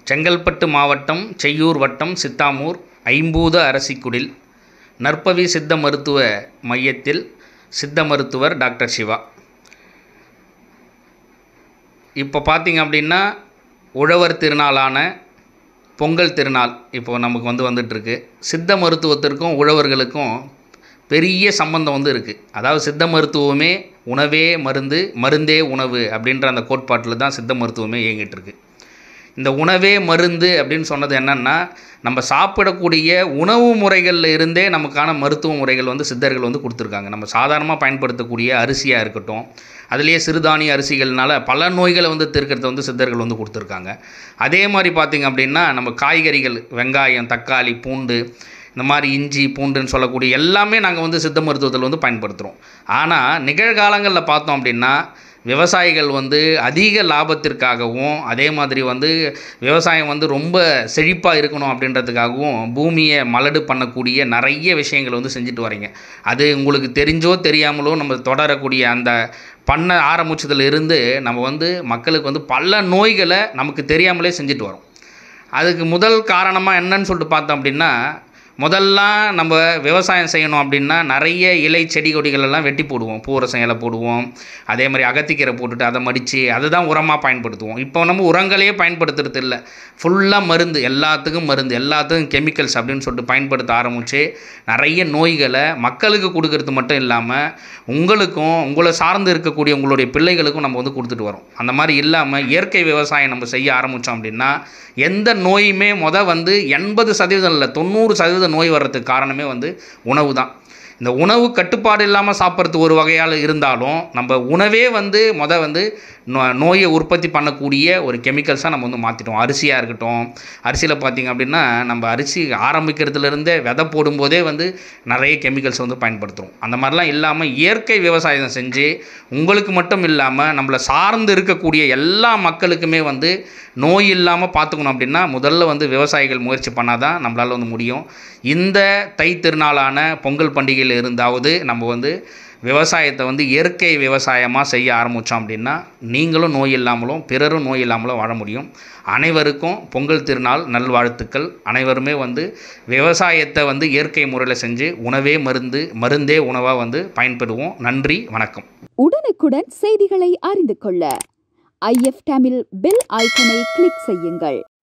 செங்கல்பட்டு மாவட்டம் செய்யூர் வட்டம் சித்தாமூர் ஐம்பூத அரசிக்குடில் நற்பவி சித்த மருத்துவ மையத்தில் சித்த மருத்துவர் டாக்டர் சிவா இப்போ பார்த்தீங்க அப்படின்னா உழவர் திருநாளான பொங்கல் திருநாள் இப்போ நமக்கு வந்து வந்துட்டுருக்கு சித்த மருத்துவத்திற்கும் உழவர்களுக்கும் பெரிய சம்பந்தம் வந்து இருக்குது அதாவது சித்த மருத்துவமே உணவே மருந்து மருந்தே உணவு அப்படின்ற அந்த கோட்பாட்டில் தான் சித்த மருத்துவமே இயங்கிட்டு இருக்கு இந்த உணவே மருந்து அப்படின்னு சொன்னது என்னன்னா நம்ம சாப்பிடக்கூடிய உணவு முறைகளில் இருந்தே நமக்கான மருத்துவ முறைகள் வந்து சித்தர்கள் வந்து கொடுத்துருக்காங்க நம்ம சாதாரணமாக பயன்படுத்தக்கூடிய அரிசியாக இருக்கட்டும் அதுலேயே சிறுதானிய அரிசிகள்னால பல நோய்களை வந்து தீர்க்கறத வந்து சித்தர்கள் வந்து கொடுத்துருக்காங்க அதே மாதிரி பார்த்திங்க அப்படின்னா நம்ம காய்கறிகள் வெங்காயம் தக்காளி பூண்டு இந்த மாதிரி இஞ்சி பூண்டுன்னு சொல்லக்கூடிய எல்லாமே நாங்கள் வந்து சித்த மருத்துவத்தில் வந்து பயன்படுத்துகிறோம் ஆனால் நிகழ்காலங்களில் பார்த்தோம் அப்படின்னா விவசாயிகள் வந்து அதிக லாபத்திற்காகவும் அதே மாதிரி வந்து விவசாயம் வந்து ரொம்ப செழிப்பாக இருக்கணும் அப்படின்றதுக்காகவும் பூமியை மலடு பண்ணக்கூடிய நிறைய விஷயங்கள் வந்து செஞ்சுட்டு வரீங்க அது உங்களுக்கு தெரிஞ்சோ தெரியாமலோ நம்ம தொடரக்கூடிய அந்த பண்ண ஆரம்பிச்சதுல இருந்து நம்ம வந்து மக்களுக்கு வந்து பல நோய்களை நமக்கு தெரியாமலே செஞ்சுட்டு வரோம் அதுக்கு முதல் காரணமாக என்னன்னு சொல்லிட்டு பார்த்தோம் அப்படின்னா முதல்லாம் நம்ம விவசாயம் செய்யணும் அப்படின்னா நிறைய இலை செடி கொடிகள் எல்லாம் வெட்டி போடுவோம் பூரசம் இலை போடுவோம் அதே மாதிரி அகத்திக்கீரை போட்டுட்டு அதை மடித்து அதுதான் உரமாக பயன்படுத்துவோம் இப்போ நம்ம உரங்களையே பயன்படுத்துறது இல்லை ஃபுல்லாக மருந்து எல்லாத்துக்கும் மருந்து எல்லாத்துக்கும் கெமிக்கல்ஸ் அப்படின்னு சொல்லிட்டு பயன்படுத்த ஆரம்பித்து நிறைய நோய்களை மக்களுக்கு கொடுக்கறது மட்டும் இல்லாமல் உங்களுக்கும் உங்களை சார்ந்து இருக்கக்கூடிய உங்களுடைய பிள்ளைகளுக்கும் நம்ம வந்து கொடுத்துட்டு வரோம் அந்த மாதிரி இல்லாமல் இயற்கை விவசாயம் நம்ம செய்ய ஆரம்பித்தோம் அப்படின்னா எந்த நோயுமே முத வந்து எண்பது சதவீதம் இல்லை தொண்ணூறு சதவீத நோய் வர்றதுக்கு காரணமே வந்து உணவு தான் இந்த உணவு கட்டுப்பாடு இல்லாமல் சாப்பிட்றது ஒரு வகையால் இருந்தாலும் நம்ம உணவே வந்து முத வந்து நோ நோயை உற்பத்தி பண்ணக்கூடிய ஒரு கெமிக்கல்ஸாக நம்ம வந்து மாற்றிட்டோம் அரிசியாக இருக்கட்டும் அரிசியில் பார்த்திங்க அப்படின்னா நம்ம அரிசி ஆரம்பிக்கிறதுலேருந்தே விதை போடும்போதே வந்து நிறைய கெமிக்கல்ஸ் வந்து பயன்படுத்துகிறோம் அந்த மாதிரிலாம் இல்லாமல் இயற்கை விவசாயம் செஞ்சு உங்களுக்கு மட்டும் இல்லாமல் நம்மளை சார்ந்து இருக்கக்கூடிய எல்லா மக்களுக்குமே வந்து நோய் இல்லாமல் பார்த்துக்கணும் அப்படின்னா முதல்ல வந்து விவசாயிகள் முயற்சி பண்ணால் தான் நம்மளால் வந்து முடியும் இந்த தை திருநாளான பொங்கல் பண்டிகையில் இருந்தாவது நம்ம வந்து விவசாயத்தை வந்து இயற்கை விவசாயமாக செய்ய ஆரம்பித்தோம் அப்படின்னா நீங்களும் நோய் இல்லாமலும் பிறரும் நோய் இல்லாமலும் வாழ முடியும் அனைவருக்கும் பொங்கல் திருநாள் நல்வாழ்த்துக்கள் அனைவருமே வந்து விவசாயத்தை வந்து இயற்கை முறையில் செஞ்சு உணவே மருந்து மருந்தே உணவாக வந்து பயன்பெறுவோம் நன்றி வணக்கம் உடனுக்குடன் செய்திகளை அறிந்து கொள்ள ஐஎஃப் தமிழ் பெல் ஐக்கனை கிளிக் செய்யுங்கள்